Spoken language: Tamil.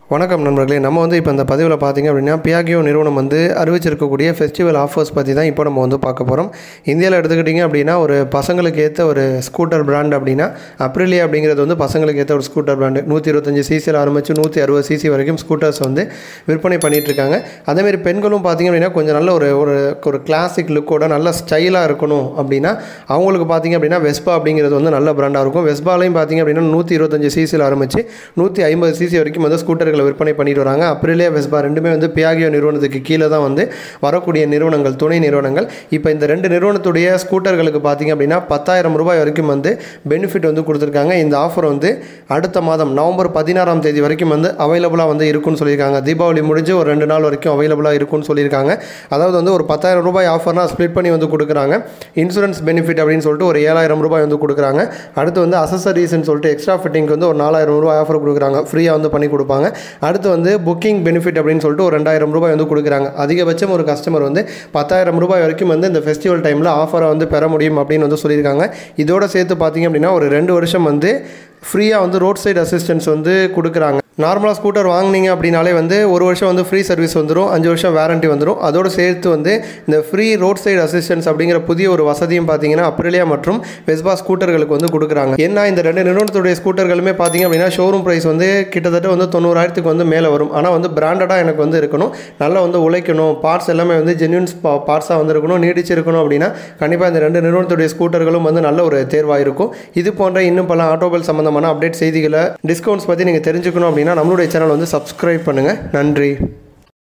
வணக்கம் நண்பர்களே நம்ம வந்து இப்போ இந்த பதிவில் பார்த்தீங்க அப்படின்னா பியாகியோ நிறுவனம் வந்து அறிவிச்சிருக்கக்கூடிய ஃபெஸ்டிவல் ஆஃபர்ஸ் பற்றி தான் இப்போ நம்ம வந்து பார்க்க போகிறோம் இந்தியாவில் எடுத்துக்கிட்டிங்க அப்படின்னா ஒரு பசங்களுக்கு ஏற்ற ஒரு ஸ்கூட்டர் பிராண்ட் அப்படின்னா அப்ரிலியா அப்படிங்கிறது வந்து பசங்களுக்கு ஏற்ற ஒரு ஸ்கூட்டர் பிராண்டு நூற்றி இருபத்தஞ்சி சிசியில் ஆரம்பித்து நூற்றி அறுபது சிசி வரைக்கும் ஸ்கூட்டர்ஸ் வந்து விற்பனை பண்ணிட்டு இருக்காங்க அதேமாரி பெண்களும் பார்த்தீங்க அப்படின்னா கொஞ்சம் நல்ல ஒரு ஒரு ஒரு கிளாசிக் லுக்கோட நல்ல ஸ்டைலாக இருக்கணும் அப்படின்னா அவங்களுக்கு பார்த்தீங்க அப்படின்னா வெஸ்பா அப்படிங்கிறது வந்து நல்ல பிராண்டாக இருக்கும் வெஸ்பாலையும் பார்த்தீங்க அப்படின்னா நூற்றி இருபத்தஞ்சி சிசியில் ஆரம்பித்து நூற்றி ஐம்பது சிசி வரைக்கும் வந்து ஸ்கூட்டர்களை விற்பனை பண்ணிட்டு வராங்க அப்ரிலே வெஸ்பா ரெண்டுமே வந்து பியாகியோ நிறுவனத்துக்கு கீழே தான் வந்து வரக்கூடிய நிறுவனங்கள் துணை நிறுவனங்கள் இப்போ இந்த ரெண்டு நிறுவனத்துடைய ஸ்கூட்டர்களுக்கு பார்த்தீங்க அப்படின்னா பத்தாயிரம் ரூபாய் வரைக்கும் வந்து பெனிஃபிட் வந்து கொடுத்துருக்காங்க இந்த ஆஃபர் வந்து அடுத்த மாதம் நவம்பர் பதினாறாம் தேதி வரைக்கும் வந்து அவைலபிளாக வந்து இருக்குன்னு சொல்லியிருக்காங்க தீபாவளி முடிஞ்சு ஒரு ரெண்டு நாள் வரைக்கும் அவைலபிளாக இருக்குன்னு சொல்லியிருக்காங்க அதாவது வந்து ஒரு பத்தாயிரம் ரூபாய் ஆஃபர்னா ஸ்ப்ளிட் பண்ணி வந்து கொடுக்குறாங்க இன்சூரன்ஸ் பெனிஃபிட் அப்படின்னு சொல்லிட்டு ஒரு ஏழாயிரம் ரூபாய் வந்து கொடுக்குறாங்க அடுத்து வந்து அசசரிஸ்ன்னு சொல்லிட்டு எக்ஸ்ட்ரா ஃபிட்டிங்க்கு வந்து ஒரு நாலாயிரம் ரூபாய் ஆஃபர் கொடுக்குறாங்க ஃப்ரீயாக வந்து பண்ணி கொடுப்பாங்க அடுத்து வந்து புக்கிங் பெனிஃபிட் அப்படின்னு சொல்லிட்டு ஒரு ரெண்டாயிரம் ரூபாய் வந்து கொடுக்குறாங்க அதிகபட்சம் ஒரு கஸ்டமர் வந்து பத்தாயிரம் ரூபாய் வரைக்கும் வந்து இந்த ஃபெஸ்டிவல் டைமில் ஆஃபரை வந்து பெற முடியும் அப்படின்னு வந்து சொல்லியிருக்காங்க இதோட சேர்த்து பார்த்தீங்க அப்படின்னா ஒரு ரெண்டு வருஷம் வந்து ஃப்ரீயாக வந்து ரோட் சைடு அசிஸ்டன்ஸ் வந்து கொடுக்குறாங்க நார்மலாக ஸ்கூட்டர் வாங்குனீங்க அப்படின்னாலே வந்து ஒரு வருஷம் வந்து ஃப்ரீ சர்வீஸ் வந்துடும் அஞ்சு வருஷம் வாரண்டி வந்துடும் அதோடு சேர்த்து வந்து இந்த ஃப்ரீ ரோட் சைடு அசிஸ்டன்ஸ் அப்படிங்கிற புதிய ஒரு வசதியும் பார்த்தீங்கன்னா அப்ரிலியா மற்றும் வெஸ்பா ஸ்கூட்டர்களுக்கு வந்து கொடுக்குறாங்க ஏன்னா இந்த ரெண்டு நிறுவனத்துடைய ஸ்கூட்டர்களுமே பார்த்தீங்க அப்படின்னா ஷோரூம் ப்ரைஸ் வந்து கிட்டத்தட்ட வந்து தொண்ணூறாயிரத்துக்கு வந்து மேலே வரும் ஆனால் வந்து பிராண்டடாக எனக்கு வந்து இருக்கணும் நல்லா வந்து உழைக்கணும் பார்ட்ஸ் எல்லாமே வந்து ஜென்யூன்ஸ் பார்ட்ஸாக வந்து இருக்கணும் நீடிச்சிருக்கணும் அப்படின்னா கண்டிப்பாக இந்த ரெண்டு நிறுவனத்துடைய ஸ்கூட்டர்களும் வந்து நல்ல ஒரு தேர்வாக இருக்கும் இது போன்ற இன்னும் பல ஆட்டோமொபைல் சம்மந்தமான அப்டேட் செய்திகளை டிஸ்கவுண்ட்ஸ் பற்றி நீங்கள் தெரிஞ்சுக்கணும் அப்படின்னா நம்மளுடைய சேனல் வந்து சப்ஸ்கிரைப் பண்ணுங்கள் நன்றி